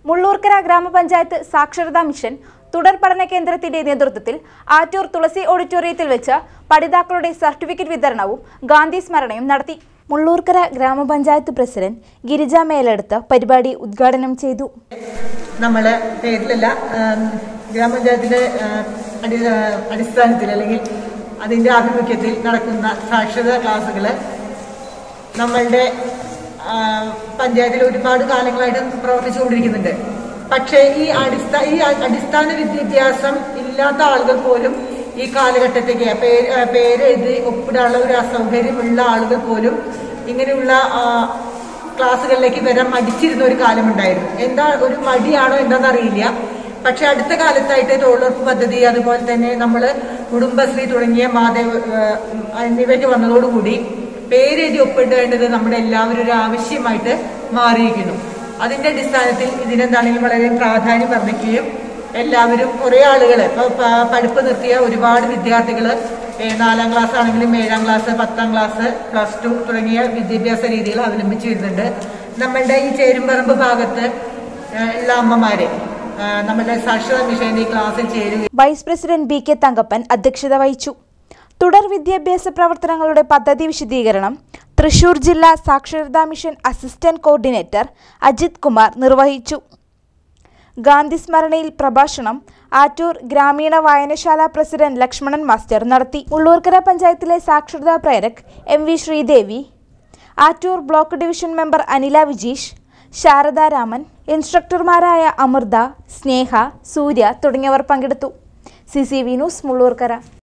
മുള്ളൂർക്കര ഗ്രാമപഞ്ചായത്ത് സാക്ഷരതാ മിഷൻ തുടർ പഠന കേന്ദ്രത്തിന്റെ നേതൃത്വത്തിൽ ആറ്റൂർ തുളസി ഓഡിറ്റോറിയത്തിൽ വെച്ച് പഠിതാക്കളുടെ സർട്ടിഫിക്കറ്റ് വിതരണവും ഗാന്ധി സ്മരണയും നടത്തി മുള്ളൂർക്കര ഗ്രാമപഞ്ചായത്ത് പ്രസിഡന്റ് ഗിരിജ മേലെടുത്ത് പരിപാടി ഉദ്ഘാടനം ചെയ്തു നമ്മളെ പേരിലല്ല ആം, ഗ്രാമപഞ്ചായത്തിന്റെ ആ, അടി ആ, അടിസ്ഥാനത്തിൽ അല്ലെങ്കിൽ അതിന്റെ ആഭിമുഖ്യത്തിൽ നടക്കുന്ന സാക്ഷരതാ ക്ലാസ്സുകള് നമ്മളുടെ ആ, പഞ്ചായത്തിൽ ഒരുപാട് കാലങ്ങളായിട്ട് പ്രവർത്തിച്ചുകൊണ്ടിരിക്കുന്നുണ്ട് പക്ഷേ ഈ അടിസ്ഥാന ഈ അ- അടിസ്ഥാന വിദ്യാഭ്യാസം ഇല്ലാത്ത ആളുകൾ പോലും ഈ കാലഘട്ടത്തേക്ക് പേര് ആ, പേരെഴുതി ഒപ്പിടാനുള്ള ഒരു അസൗകര്യമുള്ള ആളുകൾ പോലും ഇങ്ങനെയുള്ള ആ, ക്ലാസ്സുകളിലേക്ക് വരാൻ മടിച്ചിരുന്ന ഒരു കാലമുണ്ടായിരുന്നു എന്താ ഒരു മടിയാണോ എന്താണെന്ന് അറിയില്ല പക്ഷെ അടുത്ത കാലത്തായിട്ട് തൊഴിലുറപ്പ് പദ്ധതി അതുപോലെ തന്നെ നമ്മൾ കുടുംബശ്രീ തുടങ്ങിയ മാധവ ഏഹ്, എന്നിവയ്ക്ക് വന്നതോടുകൂടി പേരെഴുതി ഒപ്പിടേണ്ടത് നമ്മുടെ എല്ലാവരും ഒരു ആവശ്യമായിട്ട് മാറിയിരിക്കുന്നു അതിന്റെ അടിസ്ഥാനത്തിൽ ഇതിനെന്താണെങ്കിലും വളരെ പ്രാധാന്യം വർദ്ധിക്കുകയും എല്ലാവരും കുറേ ആളുകൾ ഇപ്പൊ പ- പഠിപ്പ് നിർത്തിയ ഒരുപാട് വിദ്യാർത്ഥികൾ നാലാം ക്ലാസ് ആണെങ്കിലും ഏഴാം ക്ലാസ് പത്താം ക്ലാസ് പ്ലസ് ടു തുടങ്ങിയ വിദ്യാഭ്യാസ രീതികൾ അവലംബിച്ചു വരുന്നുണ്ട് നമ്മളുടെ ഈ ചേരുംപറമ്പ് ഭാഗത്ത് ഏഹ്, ഉള്ള അമ്മമാരെ ഏഹ്, നമ്മുടെ സാക്ഷരതാ മിഷന്റെ ഈ ക്ലാസ്സിൽ ചേരുകയും vice president B K Thankappan അധ്യക്ഷത വഹിച്ചു തുടർ വിദ്യാഭ്യാസ പ്രവർത്തനങ്ങളുടെ പദ്ധതി വിശദീകരണം തൃശൂർ ജില്ലാ സാക്ഷരതാ mission assistant coordinator Ajith Kumar നിർവഹിച്ചു ഗാന്ധി സ്മരണയിൽ പ്രഭാഷണം ആറ്റൂർ ഗ്രാമീണ വായനശാല പ്രസിഡന്റ് ലക്ഷ്മണൻ മാസ്റ്റർ നടത്തി ഉള്ളൂർക്കര പഞ്ചായത്തിലെ സാക്ഷരതാ പ്രേരക് M V Sreedevi Attoor block division member Anila Vijeesh Sharada Raman ഇൻസ്ട്രക്ടർമാരായ അമൃത സ്നേഹ സൂര്യ തുടങ്ങിയവർ പങ്കെടുത്തു C C V news Mullurkara